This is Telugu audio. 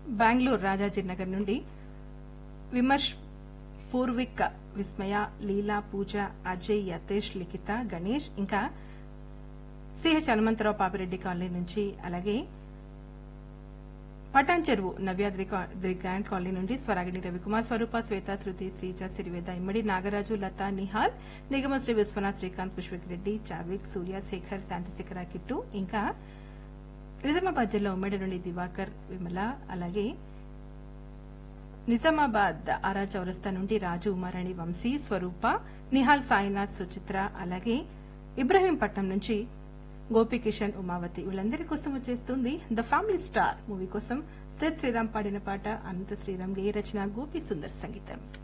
బెంగళూరు రాజాజీనగర్ నుండి విమర్శ్ పూర్విక్ విస్మయ లీలా పూజ అజయ్ యతేష్ లిఖిత గణేష్ ఇంకా సిహెచ్ హనుమంతరావు పాపిరెడ్డి కాలనీ నుంచి అలాగే పటాన్ చెరువు నవ్యాద్రి కా- ది గ్రాండ్ కాలనీ నుండి స్వరాగిణి రవికుమార్ స్వరూప శ్వేత శృతి శ్రీజ సిరివేద ఇమ్మడి నాగరాజు లత నిహాల్ నిగమ శ్రీ విశ్వనాథ్ శ్రీకాంత్ పుష్పక్ రెడ్డి చార్విక్ సూర్య శేఖర్ శాంతిశేఖర కిట్టు ఇంకా నిజామాబాద్ జిల్లా ఉమ్మడి నుండి దివాకర్ విమల అలాగే నిజామాబాద్ ఆర్ఆర్ చౌరస్తా నుండి రాజు ఉమారాణి వంశీ స్వరూప నిహాల్ సాయినాథ్ సుచిత్ర అలాగే ఇబ్రహీంపట్నం నుంచి గోపికిషన్ ఉమావతి వీళ్ళందరి కోసం వచ్చేస్తుంది ద ఫ్యామిలీ స్టార్ మూవీ కోసం సెట్ శ్రీరామ్ పాడిన పాట అనంత శ్రీరామ్ గే రచన గోపి సుందర్ సంగీతం